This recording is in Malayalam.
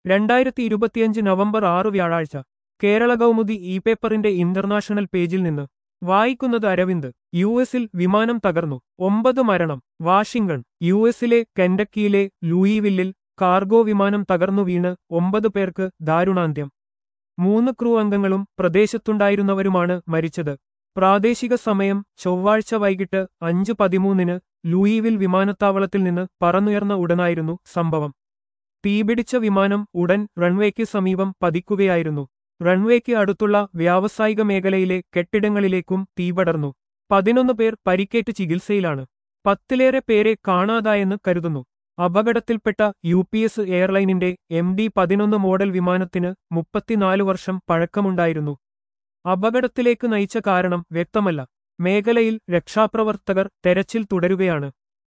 രണ്ടായിരത്തി ഇരുപത്തിയഞ്ച് നവംബർ ആറ് വ്യാഴാഴ്ച കേരള കൗമുദി ഇ പേപ്പറിന്റെ ഇന്റർനാഷണൽ പേജിൽ നിന്ന് വായിക്കുന്നത് അരവിന്ദ് യു എസിൽ വിമാനം തകർന്നു ഒമ്പത് മരണം വാഷിംഗ്ടൺ യു എസിലെ കെൻഡക്കിയിലെ ലൂയിവില്ലിൽ കാർഗോ വിമാനം തകർന്നു വീണ് ഒമ്പത് പേർക്ക് ദാരുണാന്ത്യം മൂന്ന് ക്രൂ അംഗങ്ങളും പ്രദേശത്തുണ്ടായിരുന്നവരുമാണ് മരിച്ചത് പ്രാദേശിക സമയം ചൊവ്വാഴ്ച വൈകിട്ട് അഞ്ച് പതിമൂന്നിന് ലൂയിവിൽ വിമാനത്താവളത്തിൽ നിന്ന് പറന്നുയർന്ന ഉടനായിരുന്നു സംഭവം തീപിടിച്ച വിമാനം ഉടൻ റൺവേക്ക് സമീപം പതിക്കുകയായിരുന്നു റൺവേക്ക് അടുത്തുള്ള വ്യാവസായിക മേഖലയിലെ കെട്ടിടങ്ങളിലേക്കും തീപടർന്നു പതിനൊന്ന് പേർ പരിക്കേറ്റ് ചികിത്സയിലാണ് പത്തിലേറെ പേരെ കാണാതായെന്ന് കരുതുന്നു അപകടത്തിൽപ്പെട്ട യു പി എസ് എയർലൈനിന്റെ എം ഡി പതിനൊന്ന് മോഡൽ വിമാനത്തിന് മുപ്പത്തിനാല് വർഷം പഴക്കമുണ്ടായിരുന്നു അപകടത്തിലേക്ക് നയിച്ച കാരണം വ്യക്തമല്ല മേഖലയിൽ രക്ഷാപ്രവർത്തകർ തെരച്ചിൽ തുടരുകയാണ്